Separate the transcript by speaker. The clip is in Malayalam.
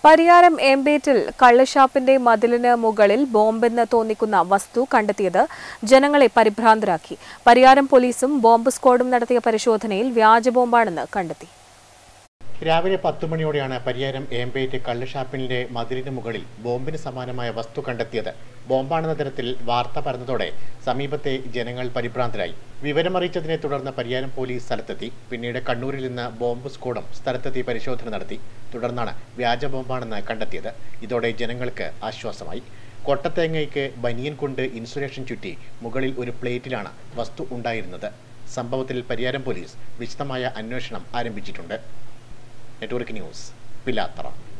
Speaker 1: പരിയാരം ഏമ്പേറ്റിൽ കള്ളുഷാപ്പിന്റെ മതിലിന് മുകളിൽ ബോംബെന്ന് തോന്നിക്കുന്ന വസ്തു കണ്ടെത്തിയത് ജനങ്ങളെ പരിഭ്രാന്തരാക്കി പരിയാരം പോലീസും ബോംബ് സ്ക്വാഡും നടത്തിയ പരിശോധനയിൽ വ്യാജ ബോംബാണെന്ന് കണ്ടെത്തി
Speaker 2: രാവിലെ പത്തു മണിയോടെയാണ് പരിയാരം ഏമ്പേറ്റ് കള്ളുഷാപ്പിന്റെ മതിലിന് മുകളിൽ ബോംബിന് സമാനമായ വസ്തു കണ്ടെത്തിയത് ബോംബാണെന്ന തരത്തിൽ വാർത്ത പരന്നതോടെ സമീപത്തെ ജനങ്ങൾ പരിഭ്രാന്തരായി വിവരമറിയിച്ചതിനെ തുടർന്ന് പരിയാരം പോലീസ് സ്ഥലത്തെത്തി പിന്നീട് കണ്ണൂരിൽ നിന്ന് ബോംബ് സ്ക്വാഡും സ്ഥലത്തെത്തി പരിശോധന നടത്തി തുടർന്നാണ് വ്യാജ ബോംബാണെന്ന് കണ്ടെത്തിയത് ഇതോടെ ജനങ്ങൾക്ക് ആശ്വാസമായി കൊട്ടത്തേങ്ങയ്ക്ക് ബനിയൻ കൊണ്ട് ഇൻസുലേഷൻ ചുറ്റി മുകളിൽ ഒരു പ്ലേറ്റിലാണ് വസ്തു ഉണ്ടായിരുന്നത് സംഭവത്തിൽ പരിയാരം പോലീസ് വിശദമായ അന്വേഷണം ആരംഭിച്ചിട്ടുണ്ട് നെറ്റ്വർക്ക് ന്യൂസ് പിലാത്തറ